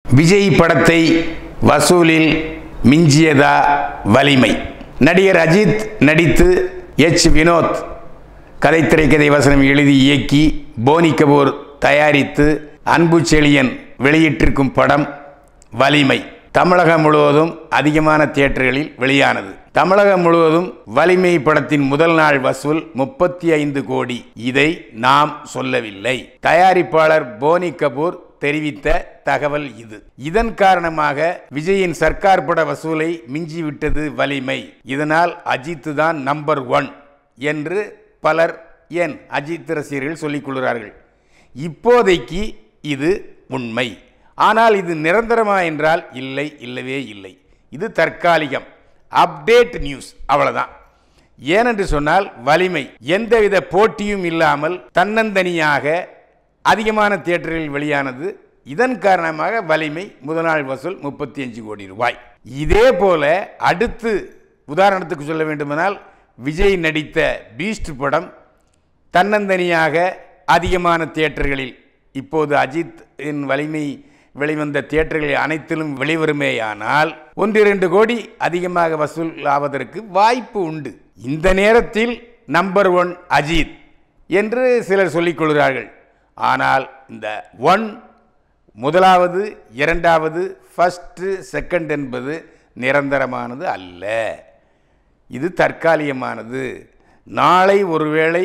விஜய் படத்தை வசூலில் மிஞ்சியதா வலிமை நடிகர் அஜித் நடித்து எச் வினோத் கதை திரைக்கதை வசனம் எழுதி இயக்கி போனி கபூர் தயாரித்து அன்பு செழியன் வெளியிட்டிருக்கும் படம் வலிமை தமிழகம் முழுவதும் அதிகமான தியேட்டர்களில் வெளியானது தமிழகம் முழுவதும் வலிமை படத்தின் முதல் நாள் வசூல் முப்பத்தி ஐந்து கோடி இதை நாம் சொல்லவில்லை தயாரிப்பாளர் போனி கபூர் தெரிவித்த தகவல் இது இதன் காரணமாக விஜயின் சர்க்கார் பட வசூலை மிஞ்சிவிட்டது வலிமை இதனால் அஜித் தான் நம்பர் ஒன் என்று பலர் ஏன் அஜித் ரசிகர்கள் சொல்லிக் கொள்கிறார்கள் இப்போதைக்கு இது உண்மை ஆனால் இது நிரந்தரமா என்றால் இல்லை இல்லவே இல்லை இது தற்காலிகம் அப்டேட் நியூஸ் அவ்வளவுதான் ஏனென்று சொன்னால் வலிமை எந்தவித போட்டியும் இல்லாமல் தன்னந்தனியாக அதிகமான தியேட்டரில் வெளியானது இதன் காரணமாக வலிமை முதல் நாள் வசூல் முப்பத்தி அஞ்சு கோடி ரூபாய் இதே போல அடுத்து உதாரணத்துக்கு சொல்ல வேண்டுமானால் விஜய் நடித்த பீஸ்ட் படம் தன்னந்தனியாக அதிகமான தியேட்டர்களில் இப்போது அஜித் இன் வலிமை வெளிவந்த தியேட்டர்களில் அனைத்திலும் வெளிவருமேயானால் ஒன்றிரண்டு கோடி அதிகமாக வசூல் ஆவதற்கு வாய்ப்பு உண்டு இந்த நேரத்தில் நம்பர் ஒன் அஜித் என்று சிலர் சொல்லிக் கொள்கிறார்கள் ஆனால் இந்த ஒன் முதலாவது இரண்டாவது ஃபஸ்ட்டு செகண்ட் என்பது நிரந்தரமானது அல்ல இது தற்காலிகமானது நாளை ஒருவேளை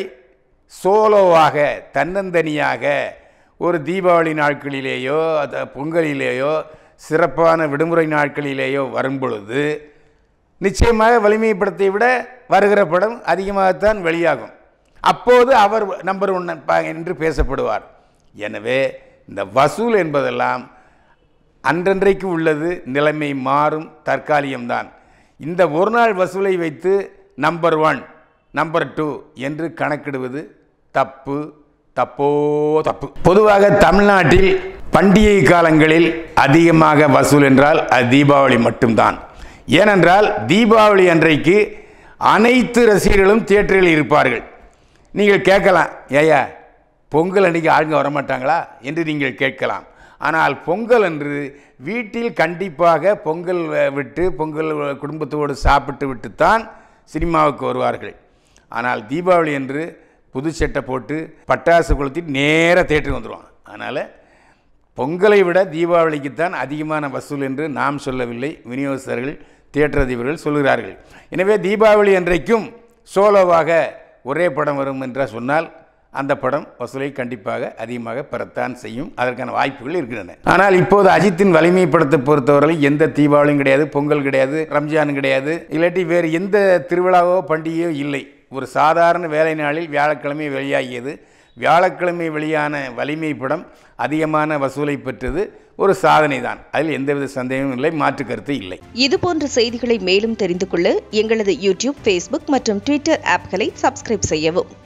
சோலோவாக தன்னந்தனியாக ஒரு தீபாவளி நாட்களிலேயோ அது பொங்கலிலேயோ சிறப்பான விடுமுறை நாட்களிலேயோ வரும் பொழுது நிச்சயமாக வலிமை படத்தை விட வருகிற படம் அதிகமாகத்தான் வெளியாகும் அப்போது அவர் நம்பர் ஒன் என்று பேசப்படுவார் எனவே இந்த வசூல் என்பதெல்லாம் அன்றன்றைக்கு உள்ளது நிலைமை மாறும் தற்காலிகம்தான் இந்த ஒரு நாள் வசூலை வைத்து நம்பர் ஒன் நம்பர் டூ என்று கணக்கிடுவது தப்பு தப்போ தப்பு பொதுவாக தமிழ்நாட்டில் பண்டிகை காலங்களில் அதிகமாக வசூல் என்றால் அது தீபாவளி மட்டும்தான் ஏனென்றால் தீபாவளி அன்றைக்கு அனைத்து ரசிகர்களும் தியேட்டரில் இருப்பார்கள் நீங்கள் கேட்கலாம் ஏயா பொங்கல் அன்றைக்கி ஆளுங்க வரமாட்டாங்களா என்று நீங்கள் கேட்கலாம் ஆனால் பொங்கல் அன்று வீட்டில் கண்டிப்பாக பொங்கல் விட்டு பொங்கல் குடும்பத்தோடு சாப்பிட்டு விட்டுத்தான் சினிமாவுக்கு வருவார்கள் ஆனால் தீபாவளி அன்று புது சட்டை போட்டு பட்டாசு கொளுத்திட்டு நேராக தேட்டருக்கு வந்துடுவான் அதனால் பொங்கலை விட தீபாவளிக்குத்தான் அதிகமான வசூல் என்று நாம் சொல்லவில்லை விநியோகஸ்தர்கள் தியேட்டர் அதிபர்கள் சொல்கிறார்கள் எனவே தீபாவளி அன்றைக்கும் சோலோவாக ஒரே படம் வரும் என்று சொன்னால் அந்த படம் வசூலை கண்டிப்பாக அதிகமாக பெறத்தான் செய்யும் அதற்கான வாய்ப்புகள் இருக்கின்றன ஆனால் இப்போது அஜித்தின் வலிமை படத்தை பொறுத்தவரை எந்த தீபாவளியும் கிடையாது பொங்கல் கிடையாது ரம்ஜான் கிடையாது இல்லாட்டி வேறு எந்த திருவிழாவோ பண்டிகையோ இல்லை ஒரு சாதாரண வேலை நாளில் வியாழக்கிழமை வெளியாகியது வியாழக்கிழமை வெளியான வலிமை படம் அதிகமான வசூலை பெற்றது ஒரு சாதனை தான் அதில் எந்தவித சந்தேகமும் இல்லை மாற்று கருத்து இல்லை இது போன்ற செய்திகளை மேலும் தெரிந்து கொள்ள எங்களது யூடியூப் ஃபேஸ்புக் மற்றும் ட்விட்டர் ஆப்களை சப்ஸ்கிரைப் செய்யவும்